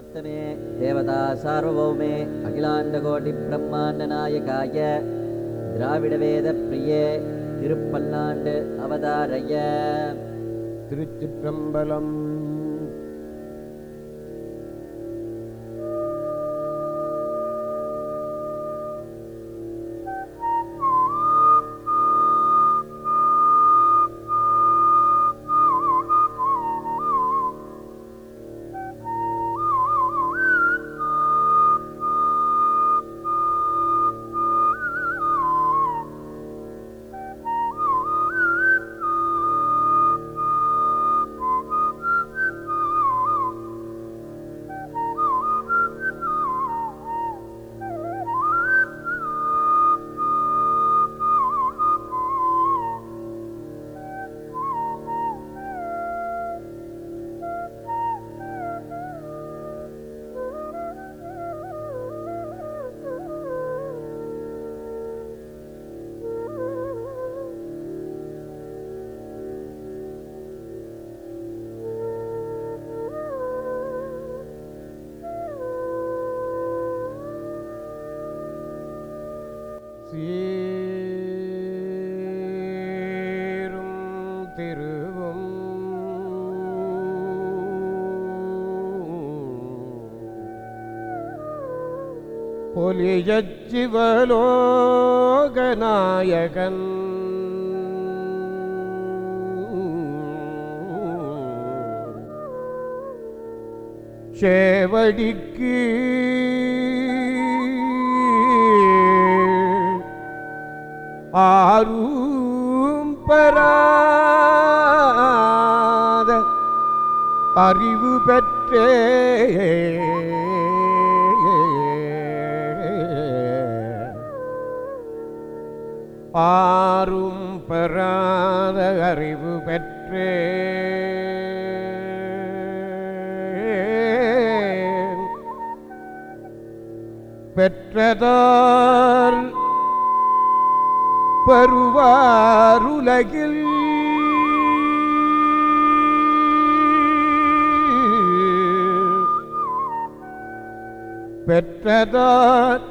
पुरुषोत्तमे देवता सार्वभौमे अखिलाण्डकोटिब्रह्माण्डनायकाय द्राविडवेदप्रिये திருப்பல்லாண்டு அவதாரய திருச்சிற்றம்பலம் சீரும் திருவும் பொலியச்சிவலோகநாயகன் சேவடிக்கு ஆரும் பெறாத அறிவு பெற்றே ஆரும் பெறாத அறிவு பெற்றே பெற்றதால் பருவாருலகில் பெற்றதார்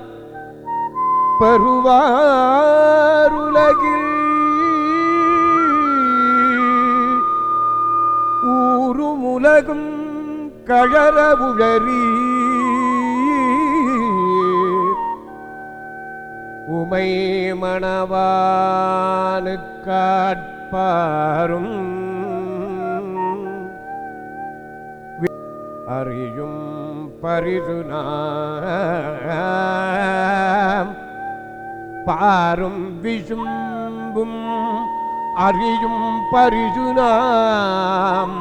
பருவாருலகில் ஊரும் உலகும் கழற உழறி உமை மணவானுக்காட்பாரும் வி- அறியும் பரிது நாம் பாரும் விசும்பும் அறியும் பரிது நாம்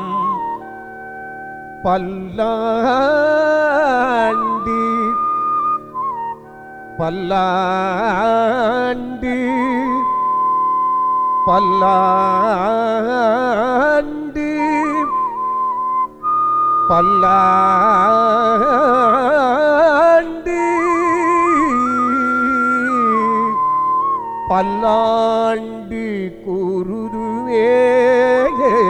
பல்லாண்டி பல்லாண்டு பல்லாண்டு பல்லாண்டு பல்லாண்டு கூறுதுவே